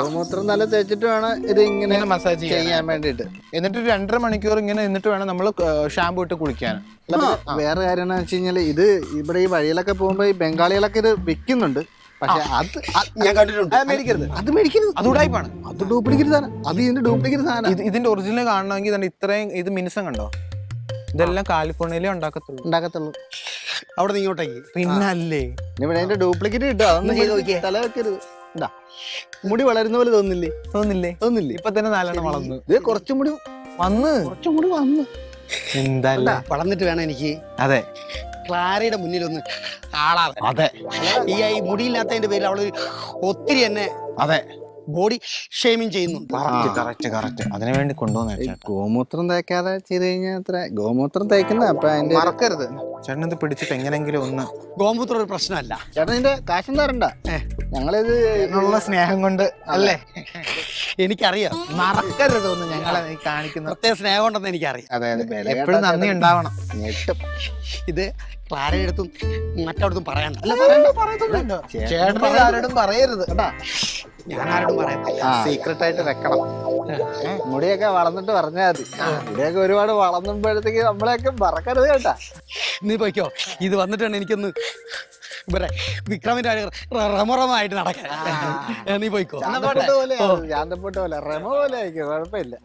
ഗോമൂത്രം നല്ല തേച്ചിട്ട് വേണം ഇത് ഇങ്ങനെ ഇങ്ങനെ മസാജ് ചെയ്യാൻ ചെയ്യാൻ വേണ്ടിട്ട് എന്നിട്ട് ഒരു രണ്ടര മണിക്കൂർ ഇങ്ങനെ നിന്നിട്ട് വേണം നമ്മൾ ഷാമ്പു ഇട്ട് കുളിക്കാൻ വേറെ കാര്യം എന്ന് വെച്ച് കഴിഞ്ഞാല് ഇത് ഇവിടെ ഈ വഴിയിലൊക്കെ പോകുമ്പോ ഈ ബംഗാളികളൊക്കെ ഇത് വിൽക്കുന്നുണ്ട് പക്ഷെ അത് അത് ഞാൻ കണ്ടിട്ടുണ്ട് അത് മേടിക്കരുത് അത് മേടിക്കരുത് അത് ഉടായ്പാണ് അത് ഡ്യൂപ്ലിക്കേറ്റ് സാധനം അത് ഇതിന്റെ ഡ്യൂപ്ലിക്കേറ്റ് സാധനം ഇത് ഇതിന്റെ ഒറിജിനൽ കാണണമെങ്കിൽ തന്നെ ഇത്രയും ഇത് മിനുസം കണ്ടോ ഇതെല്ലാം കാലിഫോർണിയയിലേ ഉണ്ടാക്കത്തുള്ളൂ ഉണ്ടാക്കത്തുള്ളൂ അവിടെ നിന്ന് ഇങ്ങോട്ടേക്ക് പിന്നല്ലേ ഇനി ഇവിടെ അതിന്റെ ഡ്യൂപ്ലിക്കേറ്റ് കിട്ടും അതൊന്നും ചെയ്ത് ചെയ്ത് നോക്കിയേ. തല വെക്കരുത് ഇതാ മുടി വളരുന്ന പോലെ തോന്നില്ലേ തോന്നില്ലേ തോന്നില്ലേ ഇപ്പൊ തന്നെ നാലെണ്ണം വളർന്നു ഇത് കുറച്ചും കൂടി വന്ന് കുറച്ചും കൂടി വന്ന് എന്തല്ല വളർന്നിട്ട് വേണം എനിക്ക് അതെ ക്ലാരയുടെ മുന്നിൽ ഒന്ന് ആളാവാൻ അതെ ഈ ഈ മുടിയില്ലാത്തതിന്റെ പേരിൽ അവള് ഒത്തിരി എന്നെ അതെ ബോഡി ഷേമിങ് ചെയ്യുന്നുണ്ട് കറക്റ്റ് കറക്റ്റ് കറക്റ്റ് അതിനു വേണ്ടി കൊണ്ടുവന്ന ഈ ഗോമൂത്രം തേക്കാതെ ചെയ്ത് കഴിഞ്ഞാൽ അത്ര ഗോമൂത്രം തേക്കുന്ന അപ്പൊ അതിന്റെ മറക്കരുത് ചേട്ടൻ ഇത് പിടിച്ചിട്ട് എങ്ങനെങ്കിലും ഒന്ന് ഗോമൂത്രം ഒരു പ്രശ്നമല്ല ചേട്ടൻ ഇതിന്റെ കാശും തരണ്ട ഏ. ഞങ്ങളിത് ഉള്ള സ്നേഹം കൊണ്ട് അല്ലേ എനിക്കറിയാം മറക്കരുത് ഒന്ന് ഞങ്ങളെ ഈ കാണിക്കുന്ന പ്രത്യേക സ്നേഹം ഉണ്ടെന്ന് എനിക്കറിയാം അതെ അതെ വില എപ്പോഴും കേട്ടാ നന്ദി ചേട്ടൻ ഉണ്ടാവണം ഞെട്ടും ഇത് ക്ലാരയുടെ അടുത്തും മറ്റവിടത്തും പറയണ്ട ചേട്ടൻ ആരോടും പറയരുത് ഞാൻ ആരോടും പറയത്തില്ല സീക്രട്ട് ആയിട്ട് വെക്കണം മുടിയൊക്കെ വളർന്നിട്ട് പറഞ്ഞാൽ മതി മുടിയൊക്കെ ഒരുപാട് വളർന്നുമ്പോഴത്തേക്ക് നമ്മളെയൊക്കെ മറക്കരുത് കേട്ടാ നീ പോയിക്കോ ഇത് വന്നിട്ടാണ് എനിക്കൊന്ന് ഇവരെ വിക്രമിന്റെ റമറമായിട്ട് നടക്കാൻ ഏ, നീ പോയിക്കോ ചാന്തപ്പൊട്ട് പോലെ ചാന്തപ്പൊട്ട് പോലെ റെമ പോലെ ആയിരിക്കും കുഴപ്പമില്ല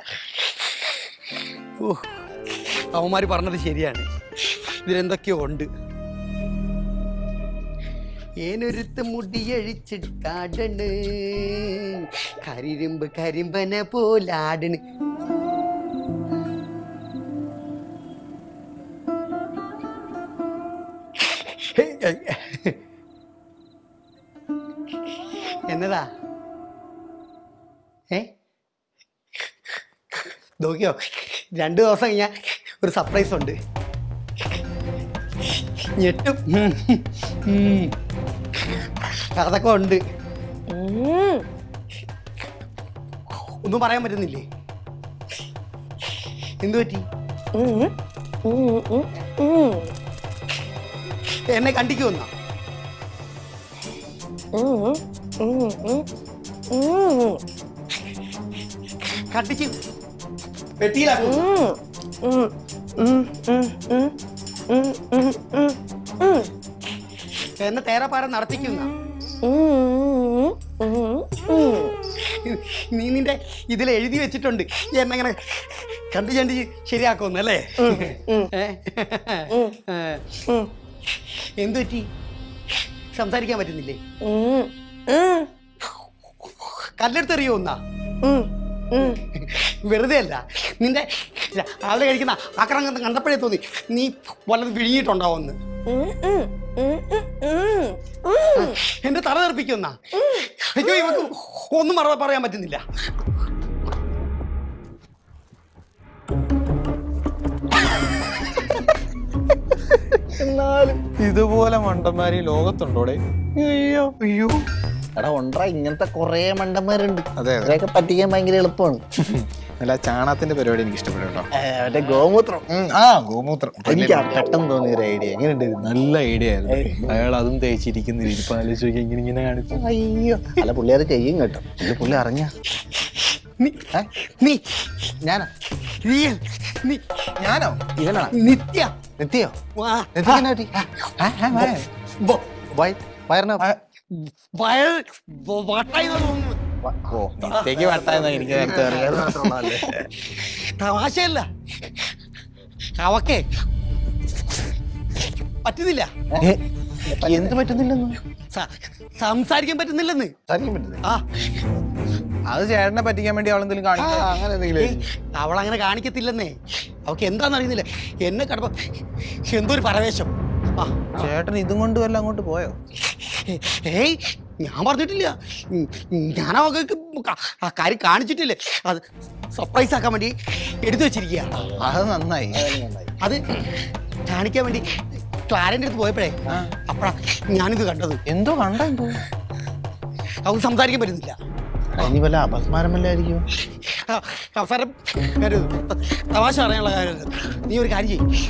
ഊ, അവന്മാര് പറഞ്ഞത് ശരിയാണ് ഇതിലെന്തൊക്കെയോ ഉണ്ട് ഏനൊരുത്ത് മുടിയഴിച്ചിട്ടാടണ് കരിരുമ്പ് കരിമ്പനെ പോലാടണ് എന്നതാ ഏ നോക്കിയോ രണ്ടു ദിവസം കഴിഞ്ഞാൽ ഒരു സർപ്രൈസ് ഉണ്ട് ഞെട്ടും ഉം. ഉം. അതൊക്കെ ഉണ്ട് ഒന്നും പറയാൻ പറ്റുന്നില്ലേ എന്തു പറ്റി എന്നെ കണ്ടിക്കുമെന്നാ കട്ടിച്ച് പെട്ടിയിലാക്കും എന്നെ തേരപ്പാരം നടത്തിക്കുന്ന നീ നിന്റെ ഇതിൽ എഴുതി വെച്ചിട്ടുണ്ട് എന്നെങ്ങനെ കണ്ടു ചണ്ടി ശരിയാക്കുമെന്നല്ലേ ഏ? എന്തു പറ്റി സംസാരിക്കാൻ പറ്റുന്നില്ലേ കല്ലെടുത്തെറിയോ ഒന്നാ വെറുതെ അല്ല നിന്റെ രാവിലെ കഴിക്കുന്ന ആക്രമണം കണ്ടപ്പോഴേ തോന്നി നീ വല്ലതും വിഴുങ്ങിയിട്ടുണ്ടാവുമെന്ന് എന്റെ തല തെറിപ്പിക്കുന്ന അയ്യോ ഇവക്ക് ഒന്നും മറ പറയാൻ പറ്റുന്നില്ല എന്നാലും ഇതുപോലെ മണ്ടന്മാര് ഈ ലോകത്തുണ്ടോടെ അയ്യോ അയ്യോ എടാ ഉണ്ട്ര ഇങ്ങനത്തെ കൊറേ മണ്ടന്മാരുണ്ട് അതെ അതെ അവരെയൊക്കെ പറ്റിക്കാൻ ഭയങ്കര എളുപ്പമാണ് അല്ല ചാണകത്തിന്റെ പരിപാടി എനിക്ക് ഇഷ്ടപ്പെട്ടു കേട്ടോ ഏ, മറ്റേ ഗോമൂത്രം ഉം, ആ ഗോമൂത്രം എനിക്ക് പെട്ടെന്ന് തോന്നിയ ഒരു ഐഡിയ എങ്ങനെയുണ്ട് ഇത്? നല്ല ഐഡിയ ആയിരുന്നു അയാൾ അതും തേച്ചിരിക്കുന്നില്ല ഇരിപ്പം ആലോചിച്ച് നോക്കി ഇങ്ങനെ ഇങ്ങനെ കാണിച്ചു അയ്യോ അല്ല പുള്ളി അത് ചെയ്യും കേട്ടോ ഇത് പുള്ളി അറിഞ്ഞ നീ നീ ഞാനാ നീ നീ ഞാനോ ഇവനാ നിത്യ എത്തിയോ വാ എത്തിക്കാൻ പറ്റി ബോ- വയറിന വയർ വ- വട്ടായി തോന്നുന്നു. ഓ നിത്തേക്ക് വട്ടായെന്നാ എനിക്ക് നേരത്തെ അറിയാം തമാശയല്ല അവക്കേ പറ്റുന്നില്ല എന്ത് പറ്റുന്നില്ലെന്ന് സ- സംസാരിക്കാൻ പറ്റുന്നില്ലെന്ന് സാധിക്കാൻ പറ്റുന്നില്ല ആ അത് ചേട്ടനെ പറ്റിക്കാൻ വേണ്ടി അവളെന്തെങ്കിലും ആ, കാണിക്കാം അങ്ങനെ എന്തെങ്കിലും ഏയ്, അവളങ്ങനെ കാണിക്കത്തില്ലെന്നേ അവക്ക് എന്താന്ന് അറിയുന്നില്ല എന്നെ കടപ്പ എന്തോ ഒരു പരവേശം ആ ചേട്ടൻ ഇതും കൊണ്ട് വല്ല അങ്ങോട്ട് പോയോ ഏയ് ഞാൻ പറഞ്ഞിട്ടില്ല ഉം, ഞാൻ അവൾക്ക് ക- ആ കാര്യം കാണിച്ചിട്ടില്ലേ അത് സർപ്രൈസ് ആക്കാൻ വേണ്ടി എടുത്തു വെച്ചിരിക്കുക അത് നന്നായി അത് കാണിക്കാൻ വേണ്ടി ക്ലാരൻ്റെ അടുത്ത് പോയപ്പോഴേ അപ്പഴാ ഞാനിത് കണ്ടത് എന്തോ കണ്ട എന്തോ അവൾക്ക് സംസാരിക്കാൻ പറ്റുന്നില്ല ഇനി വല്ല അപസ്മാരം വല്ലായിരിക്കും ആ, അവസാനം ഒരു തമാശ പറയാനുള്ള കാര്യം നീ ഒരു കാര്യം ചെയ്യും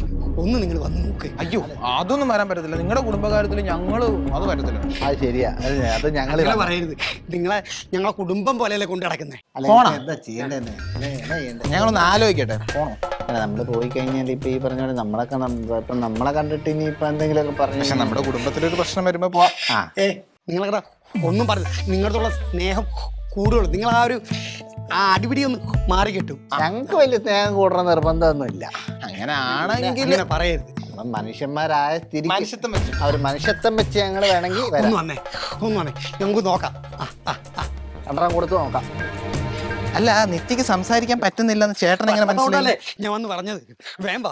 ഒന്ന് നിങ്ങൾ വന്ന് നോക്ക് അയ്യോ അതൊന്നും വരാൻ പറ്റത്തില്ല നിങ്ങളുടെ കുടുംബകാര്യത്തിൽ ഞങ്ങള് അത് പറ്റത്തില്ല അത് ശരിയാ അത് ഞ- അത് ഞങ്ങൾ അങ്ങനെ പറയരുത് നിങ്ങളെ ഞങ്ങളെ കുടുംബം പോലെയല്ലേ കൊണ്ടു നടക്കുന്നത് പോണോ? എന്താ ചെയ്യണ്ടേന്ന് ഇത് എന്താ ചെയ്യണ്ടേ ഞങ്ങളൊന്ന് ആലോചിക്കട്ടെ പോണോ അല്ല നമ്മള് പോയി കഴിഞ്ഞാൽ ഇപ്പൊ ഈ പറഞ്ഞ പോലെ നമ്മളൊക്കെ നം- ഇപ്പൊ നമ്മളെ കണ്ടിട്ട് ഇനി ഇപ്പൊ എന്തെങ്കിലുമൊക്കെ പറഞ്ഞു പക്ഷെ നമ്മുടെ കുടുംബത്തിലൊരു പ്രശ്നം വരുമ്പോ പോവാ ആ ഏ നിങ്ങളെ ഒന്നും പറഞ്ഞില്ല നിങ്ങളടുത്തുള്ള സ്നേഹം കൂടുതലുള്ളൂ നിങ്ങൾ ആ ഒരു ആ അടിപിടി ഒന്ന് മാറി കിട്ടും ഞങ്ങക്ക് വലിയ സ്നേഹം കൂടുന്ന നിർബന്ധമൊന്നുമില്ല അങ്ങനെ ആണെങ്കിൽ അങ്ങനെ പറയരുത് നമ്മള് മനുഷ്യന്മാരായ സ്ഥിതിക്ക് മനുഷ്യത്വം വെച്ച് ആ ഒരു മനുഷ്യത്വം വെച്ച് ഞങ്ങൾ വേണമെങ്കിൽ ഒന്ന് വരാം വന്നേ ഒന്ന് വന്നേ നമുക്ക് നോക്കാം ആ ആ ആ രണ്ടെണ്ണം കൊടുത്ത് നോക്കാം അല്ല നിത്യക്ക് സംസാരിക്കാൻ പറ്റുന്നില്ലെന്ന് ചേട്ടൻ എങ്ങനെ മനസ്സിലായി അതുകൊണ്ടല്ലേ ഞാൻ വന്ന് പറഞ്ഞത് വേമ്പ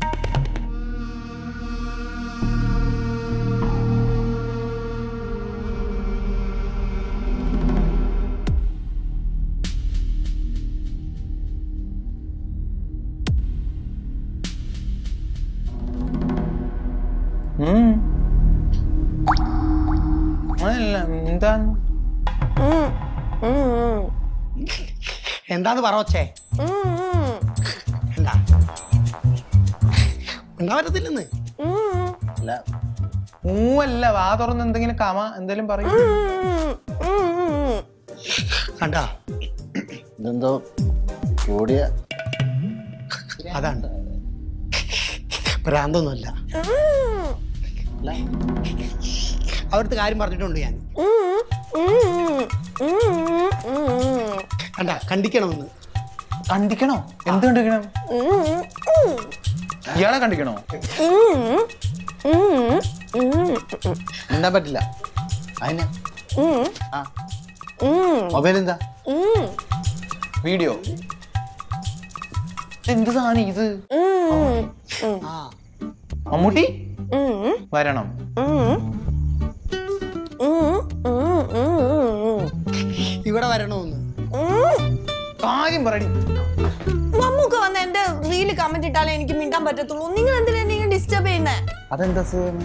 ഉം. അതല്ല എന്താണ് ഉം, ഉം, ഉം. എന്താന്ന് പറവച്ചേ ഉം, ഉം. എന്താ ഉണ്ടാ പറ്റത്തില്ലെന്ന് ഉം, അല്ല ഊ അല്ല വാ തുറന്ന് എന്തെങ്കിലും കമ എന്തെങ്കിലും പറയും ഉം, ഉം, ഉം. കണ്ടാ ഇതെന്തോ കൂടിയ അതാണ് ഭ്രാന്തൊന്നുമല്ല ഉം, അല്ല അവിടുത്തെ കാര്യം പറഞ്ഞിട്ടുണ്ട് ഞാൻ ഉം, ഉം, ഉം, ഉം. കണ്ട കണ്ടിക്കണമെന്ന് കണ്ടിക്കണോ എന്ത് കണ്ടിക്കണം ഉം, ഉം. ഇയാളെ കണ്ടിക്കണോ ഉം, ഉം, ഉം, മിണ്ടാൻ പറ്റില്ല അതിന് ഉം, ആ ഉം, മൊബൈൽ എന്താ ഉം, വീഡിയോ എന്ത് സാധനം ഇത് ഉം, ഉം, ആ മമ്മൂട്ടി ഉം, വരണം ഉം. ഉം, ഉം, ഉം, ഉം. ഇവിടെ വരണമെന്ന് ഉം. കാര്യം പറയടി മമ്മൂക്ക വന്ന് എന്റെ റീല് കമന്റ് ഇട്ടാലേ എനിക്ക് മിണ്ടാൻ പറ്റത്തുള്ളൂ നിങ്ങൾ എന്തിനാ നിങ്ങൾ ഡിസ്റ്റർബ് ചെയ്യുന്നേ അതെന്താ സുഖം?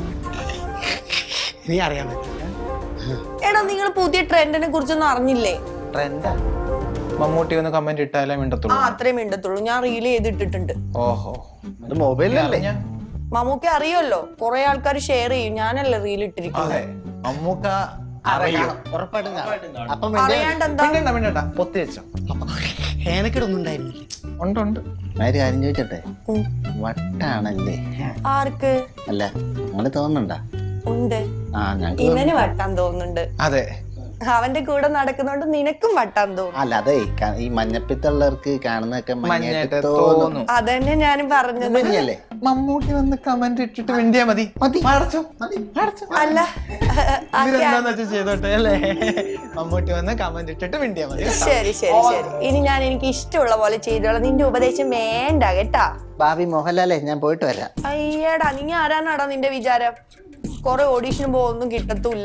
ഇനി അറിയാൻ പറ്റില്ല എടാ നിങ്ങൾ പുതിയ ട്രെൻഡിനെ കുറിച്ചൊന്നും അറിഞ്ഞില്ലേ ട്രെൻഡാ മമ്മൂട്ടി ഒന്ന് കമന്റ് ഇട്ടാലേ ആ മിണ്ടത്തുള്ളൂ അത്രയും മിണ്ടത്തുള്ളൂ ഞാൻ റീല് ചെയ്തിട്ടിട്ടുണ്ട് ഓഹോ അത് മൊബൈലല്ലേ അറിഞ്ഞ? മമ്മൂക്ക അറിയുമല്ലോ കുറെ ആൾക്കാർ ഷെയർ ചെയ്യും ഞാനല്ലേ റീൽ ഇട്ടിരിക്കുന്നത് അതെ മമ്മൂക്ക അറിയണം ഉറപ്പായിട്ടും കാണും. അപ്പം മിണ്ടാ- അറിയാണ്ട് എന്താ മിണ്ടണ്ട മിണ്ടണ്ട പൊത്തി വെച്ചോ ഏനക്കിടൊന്നും ഉണ്ടായിരുന്നില്ല ഉണ്ട് ഉണ്ട് ഞാൻ ഒരു കാര്യം ചോദിച്ചട്ടെ ഉം. വട്ടാണല്ലേ ആർക്ക് അല്ല അങ്ങനെ തോന്നുന്നുണ്ടാ ഉണ്ട് ആ ഞങ്ങക്ക് ഇവന് വട്ടാൻ തോന്നുന്നുണ്ട് അതെ അവന്റെ കൂടെ നടക്കുന്നോണ്ട് നിനക്കും വട്ടാൻ തോന്നും അല്ല അതെ ക- ഈ മഞ്ഞപ്പിത്തുള്ളവർക്ക് കാണുന്നതൊക്കെ മഞ്ഞായിട്ട് മഞ്ഞായിട്ട് തോന്നും തോന്നും അതന്നെ ഞാനും പറഞ്ഞത് ശരിയല്ലേ മമ്മൂട്ടി വന്ന് കമന്റ് ഇട്ടിട്ട് മിണ്ടിയാ മതി മതി. അടച്ചോ അടച്ചോ അല്ല ആ ഇവരെന്താന്ന് വെച്ചാൽ ചെയ്തോട്ടെ അല്ലേ മമ്മൂട്ടി വന്ന് കമന്റ് ഇട്ടിട്ട് മിണ്ടിയാ മതി ശരി ശരി ശരി ഇനി ഞാൻ എനിക്ക് ഇഷ്ടമുള്ള പോലെ ചെയ്തോളാം നിന്റെ ഉപദേശം വേണ്ട കേട്ടാ ഭാവി മോഹൻലാലേ ഞാൻ പോയിട്ട് വരാം അയ്യടാ നീ ആരാനാടാ നിന്റെ വിചാരം കൊറേ ഓഡീഷന് പോകുന്നു കിട്ടത്തൂല്ല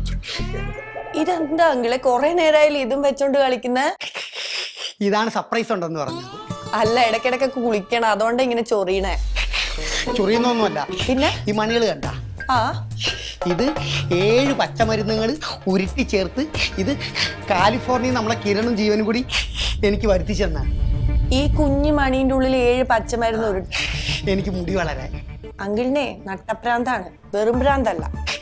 ഇതെന്താ അങ്കിളെ കൊറേ നേരമായാലും ഇതും വെച്ചോണ്ട് കളിക്കുന്ന ഇതാണ് സർപ്രൈസ് ഉണ്ടെന്ന് പറഞ്ഞത് അല്ല ഇടയ്ക്കിടയ്ക്കൊക്കെ കുളിക്കണം അതുകൊണ്ട് ഇങ്ങനെ ചൊറിയണേ ചൊറിയുന്നൊന്നുമല്ല പിന്നെ ഈ മണികൾ കണ്ട ആ ഇത് ഏഴ് പച്ചമരുന്നുകൾ ഉരുട്ടി ചേർത്ത് ഇത് കാലിഫോർണിയ നമ്മളെ കിരണും ജീവനും കൂടി എനിക്ക് വരുത്തിച്ചു തന്നാണ് ഈ കുഞ്ഞു മണീന്റെ ഉള്ളിൽ ഏഴ് പച്ചമരുന്ന് ഒരു എനിക്ക് മുടി വളരാൻ അങ്കിളിനെ നട്ടപ്രാന്താണ് വെറും ഭ്രാന്തല്ല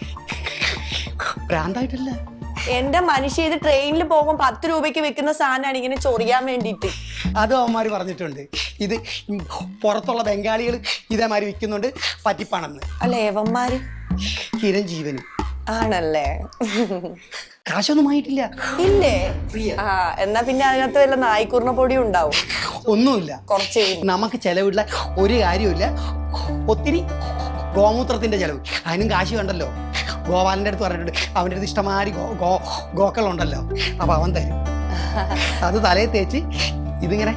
ഭ്രാന്തായിട്ടില്ല എന്റെ മനുഷ്യ ഇത് ട്രെയിനിൽ പോകുമ്പോൾ പത്ത് രൂപയ്ക്ക് വെക്കുന്ന സാധനമാണ് ഇങ്ങനെ ചൊറിയാൻ വേണ്ടിയിട്ട് അത് അവന്മാർ പറഞ്ഞിട്ടുണ്ട് ഇത് പുറത്തുള്ള ബംഗാളികൾ ഇതേമാതിരി വിൽക്കുന്നുണ്ട് പറ്റിപ്പാണെന്ന് അല്ല ഏവന്മാര് കിരൺ ജീവനും ആണല്ലേ കാശൊന്നും ആയിട്ടില്ല ഇല്ലേ ആ എന്നാ പിന്നെ അതിനകത്ത് വല്ല നായ്ക്കുറിന പൊടി ഉണ്ടാവും ഒന്നുമില്ല കുറച്ച് കഴിയുമ്പോ. നമുക്ക് ചെലവില്ല ഒരു കാര്യമില്ല ഒത്തിരി ഗോമൂത്രത്തിന്റെ ചെലവ് അതിനും കാശ് വേണ്ടല്ലോ ഗോപാലന്റെ അടുത്ത് പറഞ്ഞിട്ടുണ്ട് അവൻ്റെ അടുത്ത് ഇഷ്ടമാതിരി ഗോ ഗോ ഗോക്കളുണ്ടല്ലോ അപ്പൊ അവൻ തരും അത് തലയിൽ തേച്ച് ഇതിങ്ങനെ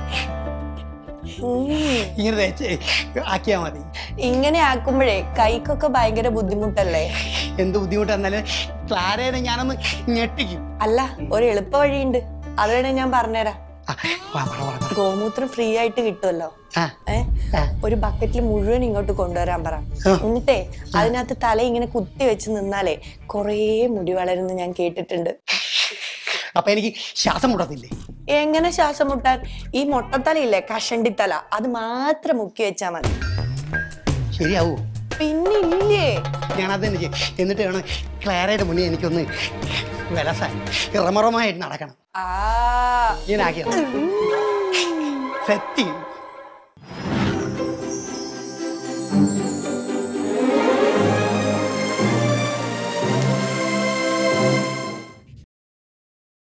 ഉം. ഇങ്ങനെ തേച്ച് ആക്കിയാൽ മതി ഇങ്ങനെ ആക്കുമ്പോഴേ കൈക്കൊക്കെ ഭയങ്കര ബുദ്ധിമുട്ടല്ലേ എന്ത് ബുദ്ധിമുട്ട് എന്നാലും ക്ലാരേനെ ഞാനൊന്ന് ഞെട്ടിക്കും അല്ല ഒരു എളുപ്പ വഴിയുണ്ട് അത് വേണേ ഞാൻ പറഞ്ഞുതരാം ആ, വാ, പറ, പറ, പറ. ഗോമൂത്രം ഫ്രീ ആയിട്ട് കിട്ടുമല്ലോ ആ, ഏ ആ. ഒരു ബക്കറ്റിൽ മുഴുവൻ ഇങ്ങോട്ട് കൊണ്ടുവരാൻ പറ ആ. എന്നിട്ടേ അതിനകത്ത് തല ഇങ്ങനെ കുത്തി വെച്ച് നിന്നാലേ കുറേ മുടി വളരുന്നു ഞാൻ കേട്ടിട്ടുണ്ട് അപ്പൊ എനിക്ക് ശ്വാസം മുട്ടത്തില്ലേ എങ്ങനെ ശ്വാസം മുട്ടാൻ ഈ മൊട്ടത്തലയില്ലേ കഷണ്ടിത്തല അത് മാത്രം മുക്കി വെച്ചാ മതി ശരിയാവൂ പിന്നില്ലേ ഞാനത് തന്നെ ചെയ്യും എന്നിട്ട് വേണം ക്ലാരയുടെ മുന്നിൽ എനിക്കൊന്ന് വിലസാൻ ഇറമറമായിട്ട് നടക്കണം ആ ഞാൻ ആക്കിയത് സെറ്റ്